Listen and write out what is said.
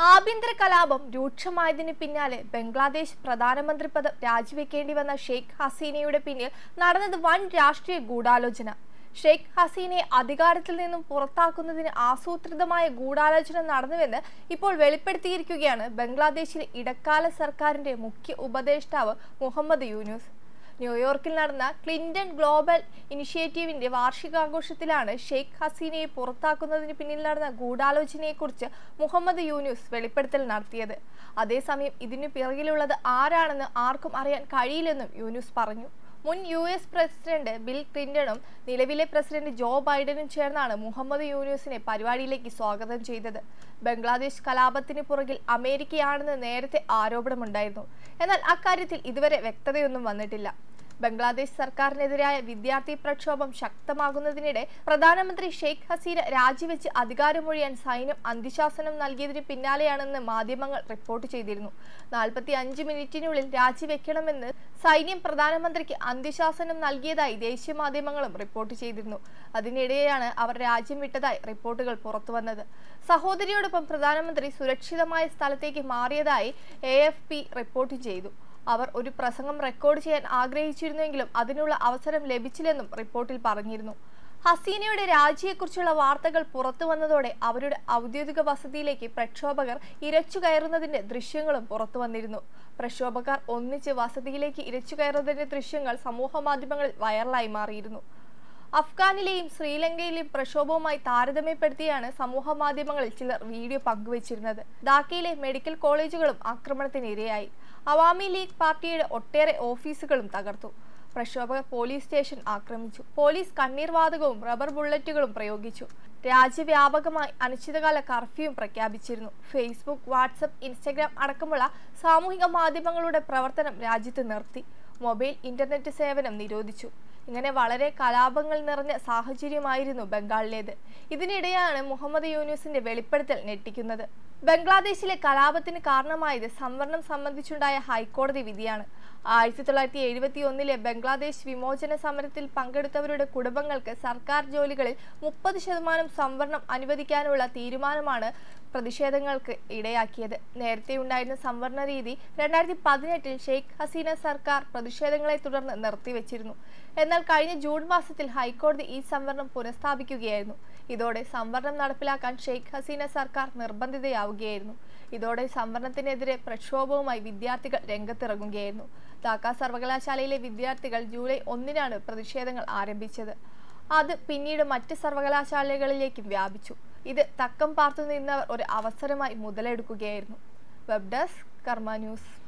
ആഭ്യന്തര കലാപം രൂക്ഷമായതിന് പിന്നാലെ ബംഗ്ലാദേശ് പ്രധാനമന്ത്രി പദം രാജിവെക്കേണ്ടി വന്ന ഷെയ്ഖ് ഹസീനയുടെ പിന്നിൽ നടന്നത് വൻ രാഷ്ട്രീയ ഗൂഢാലോചന ഷെയ്ഖ് ഹസീനയെ അധികാരത്തിൽ നിന്നും പുറത്താക്കുന്നതിന് ആസൂത്രിതമായ ഗൂഢാലോചന നടന്നുവെന്ന് ഇപ്പോൾ വെളിപ്പെടുത്തിയിരിക്കുകയാണ് ബംഗ്ലാദേശിലെ ഇടക്കാല സർക്കാരിന്റെ മുഖ്യ ഉപദേഷ്ടാവ് മുഹമ്മദ് യൂനുസ് ന്യൂയോർക്കിൽ നടന്ന ക്ലിന്റൺ ഗ്ലോബൽ ഇനിഷ്യേറ്റീവിന്റെ വാർഷികാഘോഷത്തിലാണ് ഷെയ്ഖ് ഹസീനയെ പുറത്താക്കുന്നതിന് പിന്നിൽ നടന്ന ഗൂഢാലോചനയെക്കുറിച്ച് മുഹമ്മദ് യൂനുസ് വെളിപ്പെടുത്തൽ നടത്തിയത് അതേസമയം ഇതിനു പിറകിലുള്ളത് ആരാണെന്ന് ആർക്കും അറിയാൻ കഴിയില്ലെന്നും യൂനുസ് പറഞ്ഞു മുൻ യു എസ് പ്രസിഡന്റ് ബിൽ ക്ലിന്റണും നിലവിലെ പ്രസിഡന്റ് ജോ ബൈഡനും ചേർന്നാണ് മുഹമ്മദ് യൂനുസിനെ പരിപാടിയിലേക്ക് സ്വാഗതം ചെയ്തത് ബംഗ്ലാദേശ് കലാപത്തിന് പുറകിൽ അമേരിക്കയാണെന്ന് നേരത്തെ ആരോപണമുണ്ടായിരുന്നു എന്നാൽ അക്കാര്യത്തിൽ ഇതുവരെ വ്യക്തതയൊന്നും വന്നിട്ടില്ല ബംഗ്ലാദേശ് സർക്കാരിനെതിരായ വിദ്യാർത്ഥി പ്രക്ഷോഭം ശക്തമാകുന്നതിനിടെ പ്രധാനമന്ത്രി ഷെയ്ഖ് ഹസീന രാജിവെച്ച് അധികാരമൊഴിയാൻ സൈന്യം അന്ത്യശാസനം നൽകിയതിന് പിന്നാലെയാണെന്ന് മാധ്യമങ്ങൾ റിപ്പോർട്ട് ചെയ്തിരുന്നു നാൽപ്പത്തി അഞ്ച് മിനിറ്റിനുള്ളിൽ രാജിവെക്കണമെന്ന് സൈന്യം പ്രധാനമന്ത്രിക്ക് അന്ത്യശാസനം നൽകിയതായി ദേശീയ മാധ്യമങ്ങളും റിപ്പോർട്ട് ചെയ്തിരുന്നു അതിനിടെയാണ് അവർ രാജ്യം വിട്ടതായി റിപ്പോർട്ടുകൾ പുറത്തുവന്നത് സഹോദരിയോടൊപ്പം പ്രധാനമന്ത്രി സുരക്ഷിതമായ സ്ഥലത്തേക്ക് മാറിയതായി എ റിപ്പോർട്ട് ചെയ്തു അവർ ഒരു പ്രസംഗം റെക്കോർഡ് ചെയ്യാൻ ആഗ്രഹിച്ചിരുന്നെങ്കിലും അതിനുള്ള അവസരം ലഭിച്ചില്ലെന്നും റിപ്പോർട്ടിൽ പറഞ്ഞിരുന്നു ഹസീനയുടെ രാജിയെക്കുറിച്ചുള്ള വാർത്തകൾ പുറത്തു വന്നതോടെ അവരുടെ ഔദ്യോഗിക വസതിയിലേക്ക് പ്രക്ഷോഭകർ ഇരച്ചു കയറുന്നതിന്റെ ദൃശ്യങ്ങളും പുറത്തു വന്നിരുന്നു പ്രക്ഷോഭകർ ഒന്നിച്ച് വസതിയിലേക്ക് ഇരച്ചു കയറുന്നതിന്റെ ദൃശ്യങ്ങൾ സമൂഹ മാധ്യമങ്ങളിൽ വൈറലായി മാറിയിരുന്നു അഫ്ഗാനിലെയും ശ്രീലങ്കയിലെയും പ്രക്ഷോഭവുമായി താരതമ്യപ്പെടുത്തിയാണ് സമൂഹ മാധ്യമങ്ങളിൽ ചിലർ വീഡിയോ പങ്കുവച്ചിരുന്നത് ധാക്കയിലെ മെഡിക്കൽ കോളേജുകളും ആക്രമണത്തിന് ഇരയായി അവാമി ലീഗ് പാർട്ടിയുടെ ഒട്ടേറെ ഓഫീസുകളും തകർത്തു പ്രക്ഷോഭകർ പോലീസ് സ്റ്റേഷൻ ആക്രമിച്ചു പോലീസ് കണ്ണീർ വാതകവും റബ്ബർ ബുള്ളറ്റുകളും പ്രയോഗിച്ചു രാജ്യവ്യാപകമായി അനിശ്ചിതകാല കർഫ്യൂവും പ്രഖ്യാപിച്ചിരുന്നു ഫേസ്ബുക്ക് വാട്സപ്പ് ഇൻസ്റ്റഗ്രാം അടക്കമുള്ള സാമൂഹിക മാധ്യമങ്ങളുടെ പ്രവർത്തനം രാജ്യത്ത് നിർത്തി മൊബൈൽ ഇന്റർനെറ്റ് സേവനം നിരോധിച്ചു ഇങ്ങനെ വളരെ കലാപങ്ങൾ നിറഞ്ഞ സാഹചര്യമായിരുന്നു ബംഗാളിലേത് ഇതിനിടെയാണ് മുഹമ്മദ് യൂനുസിന്റെ വെളിപ്പെടുത്തൽ ഞെട്ടിക്കുന്നത് ബംഗ്ലാദേശിലെ കലാപത്തിന് കാരണമായത് സംവരണം സംബന്ധിച്ചുണ്ടായ ഹൈക്കോടതി വിധിയാണ് ആയിരത്തി തൊള്ളായിരത്തി എഴുപത്തി ഒന്നിലെ ബംഗ്ലാദേശ് വിമോചന സമരത്തിൽ പങ്കെടുത്തവരുടെ കുടുംബങ്ങൾക്ക് സർക്കാർ ജോലികളിൽ മുപ്പത് ശതമാനം സംവരണം അനുവദിക്കാനുള്ള തീരുമാനമാണ് പ്രതിഷേധങ്ങൾക്ക് ഇടയാക്കിയത് നേരത്തെ ഉണ്ടായിരുന്ന സംവരണ രീതി രണ്ടായിരത്തി പതിനെട്ടിൽ ഷെയ്ഖ് ഹസീന സർക്കാർ പ്രതിഷേധങ്ങളെ തുടർന്ന് നിർത്തിവെച്ചിരുന്നു എന്നാൽ കഴിഞ്ഞ ജൂൺ മാസത്തിൽ ഹൈക്കോടതി ഈ സംവരണം പുനഃസ്ഥാപിക്കുകയായിരുന്നു ഇതോടെ സംവരണം നടപ്പിലാക്കാൻ ഷെയ്ഖ് ഹസീന സർക്കാർ നിർബന്ധിതയാവുകയായിരുന്നു ഇതോടെ സംവരണത്തിനെതിരെ പ്രക്ഷോഭവുമായി വിദ്യാർത്ഥികൾ രംഗത്തിറങ്ങുകയായിരുന്നു ധാക്ക സർവകലാശാലയിലെ വിദ്യാർത്ഥികൾ ജൂലൈ ഒന്നിനാണ് പ്രതിഷേധങ്ങൾ ആരംഭിച്ചത് അത് പിന്നീട് മറ്റ് സർവകലാശാലകളിലേക്കും വ്യാപിച്ചു ഇത് തക്കം പാർത്തു നിന്നവർ ഒരു അവസരമായി മുതലെടുക്കുകയായിരുന്നു വെബ് ഡെസ്ക് കർമ്മ ന്യൂസ്